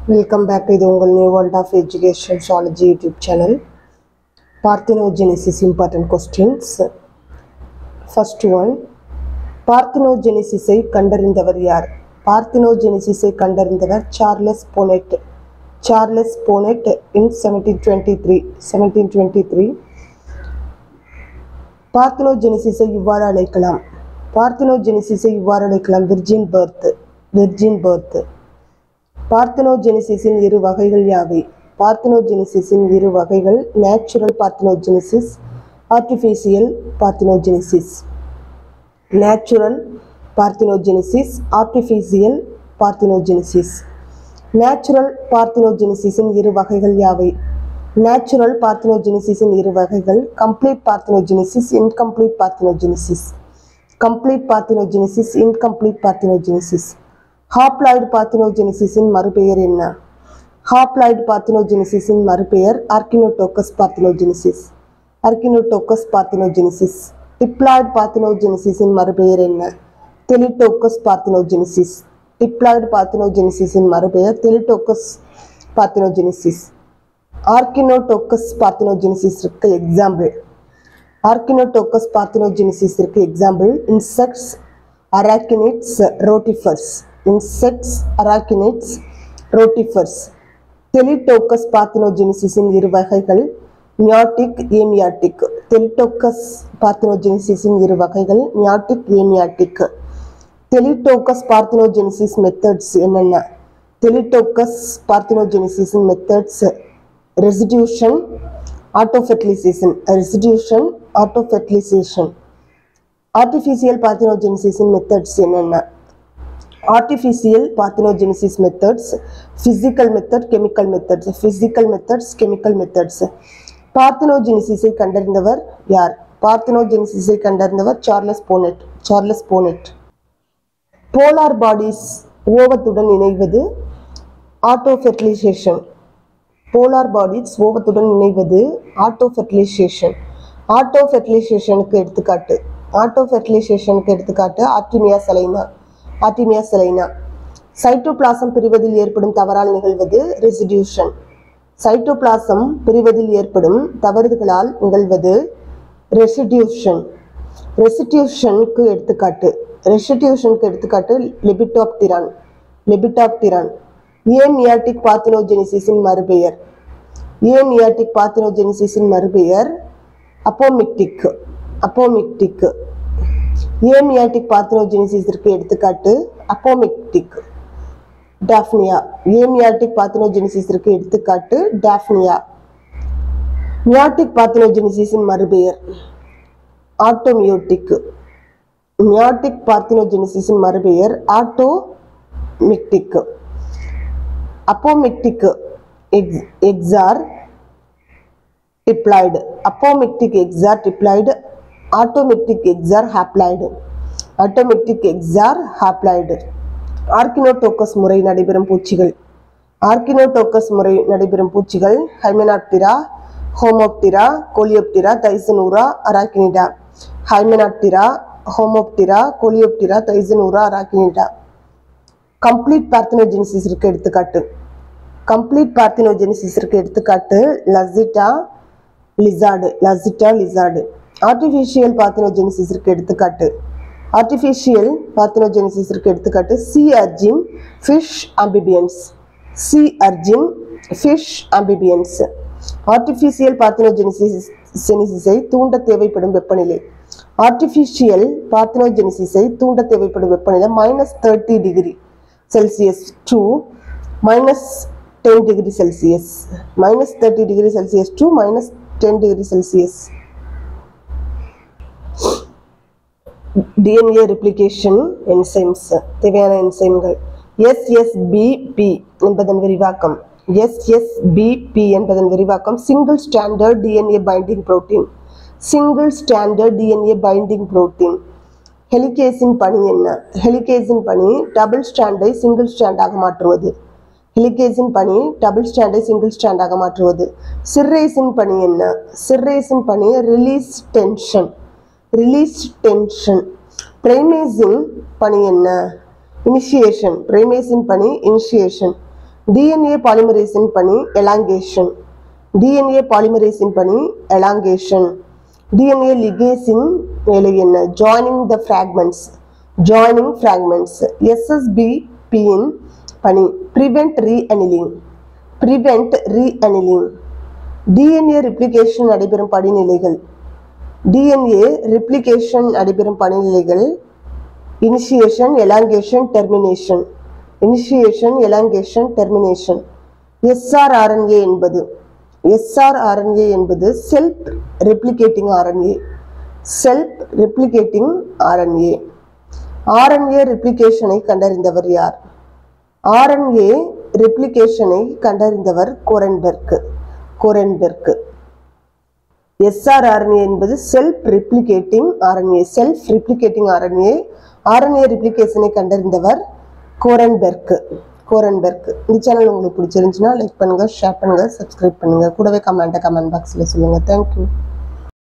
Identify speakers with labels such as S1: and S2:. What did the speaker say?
S1: welcome back இது உங்கள் new world of education சாலஜி YouTube channel parthenogenesis important questions first one பார்த்தினோஜெனிசிஸை கண்டறிந்தவர் யார் பார்த்தினோஜெனிசிஸை கண்டறிந்தவர் Charles Bonnet Charles Bonnet in seventeen twenty three seventeen twenty three பார்த்தினோஜெனிசிஸை இவ்வாறு அழைக்கலாம் பார்த்தினோஜெனிசிஸை இவ்வாறு அழைக்கலாம் விர்ஜின் பர்த் விர்ஜின் பர்த் பார்த்தினோஜெனிசிஸின் இரு வகைகள் யாவை பார்த்தினோஜெனிசிஸின் இரு வகைகள் natural parthenogenesis artificial parthenogenesis natural parthenogenesis artificial parthenogenesis natural பார்த்தினோஜெனிசிஸின் இரு வகைகள் யாவை நேச்சுரல் பார்த்தினோஜெனிசிஸின் இரு வகைகள் complete parthenogenesis incomplete parthenogenesis complete parthenogenesis incomplete parthenogenesis haploid பார்த்தினோஜெனிசிஸின் மறுபெயர் என்ன ஹாப்ளாய்டு பார்த்தினோஜெனிசிஸின் மறுபெயர் arrhenotokous parthenogenesis arrhenotokous parthenogenesis diploid பார்த்தினோஜெனிசிஸின் மறுபெயர் என்ன டெலிடோக்கஸ் பார்த்தினோஜெனிசிஸ் டிப்ளாய்டு பார்த்தினோஜெனிசிஸின் மறுபெயர் டெலிடோக்கஸ் பார்த்தினோஜெனிசிஸ் ஆர்கினோடோக்கஸ் பார்த்தினோஜெனிசிஸிற்கு எக்ஸாம்பிள் ஆர்கினோடோக்கஸ் பார்த்தினோஜெனிசிஸிற்கு example insects arachnids rotifers insects arachnids rotifers thelytokous பார்த்தினோஜெனிசிஸின் இரு வகைகள் நியாட்டிக் ஏமியாட்டிக் டெலிடோக்கஸ் பார்த்தினோஜெனிசிஸின் இரு வகைகள் நியாட்டிக் ஏமியாட்டிக் டெலிடோக்கஸ் பார்த்தினோஜெனிசிஸ் மெத்தட்ஸ் என்னென்ன டெலிடோக்கஸ் பார்த்தினோஜெனிசிஸின் methods restitution autofertilization restitution autofertilization artificial பார்த்தினோஜெனிசிஸின் மெத்தட்ஸ் என்னென்ன artificial parthenogenesis methods physical method chemical methods physical methods chemical methods பார்த்தினோஜெனிசிஸை கண்டறிந்தவர் யார் பார்த்தினோஜெனிசிஸை கண்டறிந்தவர் Charles Bonnet Charles Bonnet polar bodies ஓவத்துடன் இணைவது ஆட்டோஃபெர்டிலைசேஷன் போலார் பாடிஸ் ஓவத்துடன் இணைவது ஆட்டோஃபெர்டிலைசேஷன் ஆட்டோஃபெர்டிலைசேஷனுக்கு எடுத்துக்காட்டு ஆட்டோஃபெர்டிலைசேஷனுக்கு எடுத்துக்காட்டு artemia salina artemia salina cytoplasm பிரிவதில் ஏற்படும் தவறால் நிகழ்வது ரெசிடியூஷன் சைட்டோபிளாசம் பிரிவதில் ஏற்படும் தவறுகளால் நிகழ்வது ரெசிடியூஷன் ரெசிடியூஷனுக்கு எடுத்துக்காட்டு ரெசிடியூஷனுக்கு எடுத்துக்காட்டு லிபிட்டாப்டிரான் லிபிட்டாப்டிரான் ஏன் நியாட்டிக் பார்த்தினோஜெனிசிஸின் மறுபெயர் ஏன் நியாட்டிக் பார்த்தினோஜெனிசிஸின் மறுபெயர் அப்போமிக்டிக் அப்போமிக்டிக் ஏமியாட்டிக் பார்த்தினோஜெனிசிஸிற்கு எடுத்துக்காட்டு அப்போமிக்டிக் டாஃப்னியா ஏமியாட்டிக் பார்த்தினோஜெனிசிஸிற்கு எடுத்துக்காட்டு டாஃப்னியா மியாட்டிக் பார்த்தினோஜெனிசிஸின் மறுபெயர் ஆட்டோமியோட்டிக் மியாட்டிக் பார்த்தினோஜெனிசிஸின் மறுபெயர் ஆட்டோமிக்டிக் அப்போமிக்டிக் எக்ஸ் எக்ஸார் டிப்ளாய்டு அப்போமிக்டிக் எக்ஸார் டிப்ளாய்டு ஆட்டோமெட்டிக் எக்ஸார் ஹாப்ளாய்டு ஆட்டோமெட்டிக் எக்ஸார் ஹாப்ளாய்டு ஆர்கினோடோக்கஸ் முறை நடைபெறும் பூச்சிகள் ஆர்கினோடோக்கஸ் முறை நடைபெறும் பூச்சிகள் ஹைமெனாப்டிரா ஹோமோப்டிரா கோலியோப்டிரா தைசனூரா அராக்கினிடா ஹைமெனாப்டிரா ஹோமோப்டிரா கோலியோப்டிரா தைசனூரா அராக்கினிடா கம்ப்ளீட் பார்த்தினோஜெனிசிஸிற்கு எடுத்துக்காட்டு கம்ப்ளீட் பார்த்தினோஜெனிசிஸிற்கு எடுத்துக்காட்டு lacerta lizard lacerta lizard artificial பார்த்தினோஜெனிசிஸிற்கு எடுத்துக்காட்டு ஆர்டிஃபிஷியல் பார்த்தினோஜெனிசிஸிற்கு எடுத்துக்காட்டு sea urchin fish amphibians sea urchin fish amphibians artificial parthenogenesis ஜெனிசிஸை தூண்ட தேவைப்படும் வெப்பநிலை ஆர்டிஃபிஷியல் பார்த்தினோஜெனிசிஸை தூண்ட தேவைப்படும் வெப்பநிலை minus thirty degree Celsius to minus ten degree Celsius minus thirty degree Celsius to minus ten degree Celsius DNA replication enzymes தேவையான என்சைம்கள் எஸ்எஸ்பிபி என்பதன் விரிவாக்கம் எஸ்எஸ்பிபி என்பதன் விரிவாக்கம் single standard DNA binding protein single standard DNA binding protein ஹெலிகேஸின் பணி என்ன ஹெலிகேஸின் பணி டபுள் ஸ்டாண்டை சிங்கிள் ஸ்டாண்டாக மாற்றுவது ஹெலிகேஸின் பணி டபுள் ஸ்டாண்டை சிங்கிள் ஸ்டாண்டாக மாற்றுவது சிர்ரேஸின் பணி என்ன சிர்ரேஸின் பணி ரிலீஸ் டென்ஷன் ரிலீஸ் டென்ஷன் பிரைமேஸின் பணி என்ன இனிஷியேஷன் பிரைமேஸின் பணி இனிஷியேஷன் டிஎன்ஏ பாலிமரேஸின் பணி எலாங்கேஷன் டிஎன்ஏ பாலிமரேஸின் பணி எலாங்கேஷன் டிஎன்ஏ லிகேஸின் வேலை என்ன joining the fragments joining fragments எஸ்எஸ்பிபியின் பணி prevent reannealing prevent reannealing DNA replication நடைபெறும் படிநிலைகள் டிஎன்ஏ ரிப்ளிகேஷன் நடைபெறும் படிநிலைகள் initiation elongation termination initiation elongation termination SRRNA என்பது எஸ்ஆர்ஆர்என்ஏ என்பது self replicating RNA self replicating RNA RNA ரெப்ளிகேஷனை கண்டறிந்தவர் யார் ஆர்என்ஏ ரெப்ளிகேஷனை கண்டறிந்தவர் கோரன்பெர்க் கோரன்பெர்க் எஸ்ஆர்ஆர்என்ஏ என்பது self replicating RNA self replicating RNA RNA ரெப்ளிகேஷனை கண்டறிந்தவர் கோரன்பெர்க் கோரன்பெர்க் இந்த சேனல் உங்களுக்கு பிடிச்சிருந்துச்சுன்னா லைக் பண்ணுங்க ஷேர் பண்ணுங்க சப்ஸ்கிரைப் பண்ணுங்க கூடவே கமெண்ட்டை கமெண்ட் பாக்ஸில் சொல்லுங்க தேங்க்யூ